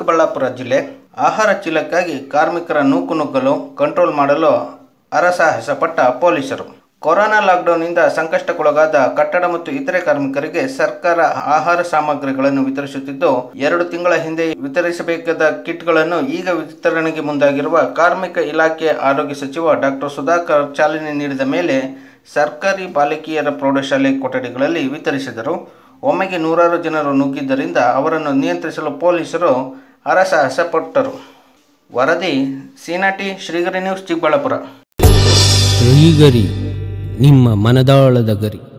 ಚಿಕ್ಕಬಳ್ಳಾಪುರ ಜಿಲ್ಲೆ ಆಹಾರ ಚೀಲಕ್ಕಾಗಿ ಕಾರ್ಮಿಕರ ನೂಕುನುಗ್ಗಲು ಕಂಟ್ರೋಲ್ ಮಾಡಲು ಹರಸಾಹಸ ಪಟ್ಟ ಪೊಲೀಸರು ಕೊರೋನಾ ಲಾಕ್ಡೌನ್ನಿಂದ ಸಂಕಷ್ಟಕ್ಕೊಳಗಾದ ಕಟ್ಟಡ ಮತ್ತು ಇತರೆ ಕಾರ್ಮಿಕರಿಗೆ ಸರ್ಕಾರ ಆಹಾರ ಸಾಮಗ್ರಿಗಳನ್ನು ವಿತರಿಸುತ್ತಿದ್ದು ಎರಡು ತಿಂಗಳ ಹಿಂದೆ ವಿತರಿಸಬೇಕಾದ ಕಿಟ್ಗಳನ್ನು ಈಗ ವಿತರಣೆಗೆ ಮುಂದಾಗಿರುವ ಕಾರ್ಮಿಕ ಇಲಾಖೆ ಆರೋಗ್ಯ ಸಚಿವ ಡಾಕ್ಟರ್ ಸುಧಾಕರ್ ಚಾಲನೆ ನೀಡಿದ ಮೇಲೆ ಸರ್ಕಾರಿ ಬಾಲಕಿಯರ ಪ್ರೌಢಶಾಲೆ ಕೊಠಡಿಗಳಲ್ಲಿ ವಿತರಿಸಿದರು ಒಮ್ಮೆಗೆ ನೂರಾರು ಜನರು ನುಗ್ಗಿದ್ದರಿಂದ ಅವರನ್ನು ನಿಯಂತ್ರಿಸಲು ಪೊಲೀಸರು ಹರಸಾಹಸ ಪಟ್ಟರು ವರದಿ ಸೀನಾಟಿ ಶ್ರೀಗರಿ ನ್ಯೂಸ್ ಚಿಕ್ಕಬಳ್ಳಾಪುರ ಶ್ರೀಗರಿ ನಿಮ್ಮ ಮನದಾಳದ ಗರಿ